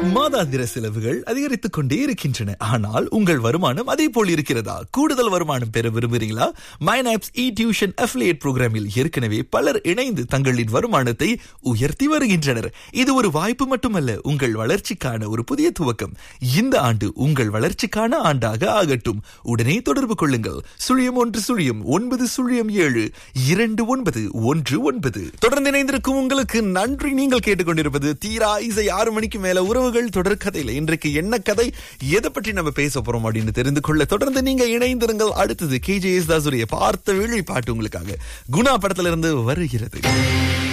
மாதாந்திர செலவுகள் அதிகரித்துக் கொண்டே இருக்கின்றன ஆனால் உங்கள் வருமானம் அதே போல் இருக்கிறதா கூடுதல் வருமானம் பெற விரும்புகிறீங்களா மைனாப்ஸ் இ டியூஷன் அஃபிலியேட் புரோகிராமில் ஏற்கனவே பலர் இணைந்து தங்களின் வருமானத்தை உயர்த்தி வருகின்றனர் இது ஒரு வாய்ப்பு மட்டுமல்ல உங்கள் வளர்ச்சிக்கான ஒரு புதிய துவக்கம் இந்த ஆண்டு உங்கள் வளர்ச்சிக்கான ஆண்டாக ஆகட்டும் உடனே தொடர்பு கொள்ளுங்கள் சுழியம் ஒன்று சுழியம் ஒன்பது சுழியம் ஏழு இரண்டு ஒன்பது ஒன்று ஒன்பது தொடர்ந்து இணைந்திருக்கும் உங்களுக்கு நன்றி நீங்கள் கேட்டுக்கொண்டிருப்பது தீரா இசை ஆறு மணிக்கு மேல உறவுகள் தொடர் கதையில இன்றைக்கு என்ன கதை எதை பற்றி நம்ம பேச போறோம் அப்படின்னு தெரிந்து கொள்ள தொடர்ந்து நீங்க இணைந்திருங்கள் அடுத்தது கே ஜே எஸ் தாசுடைய பார்த்த வேள்வி பாட்டு உங்களுக்காக குணா படத்துல இருந்து வருகிறது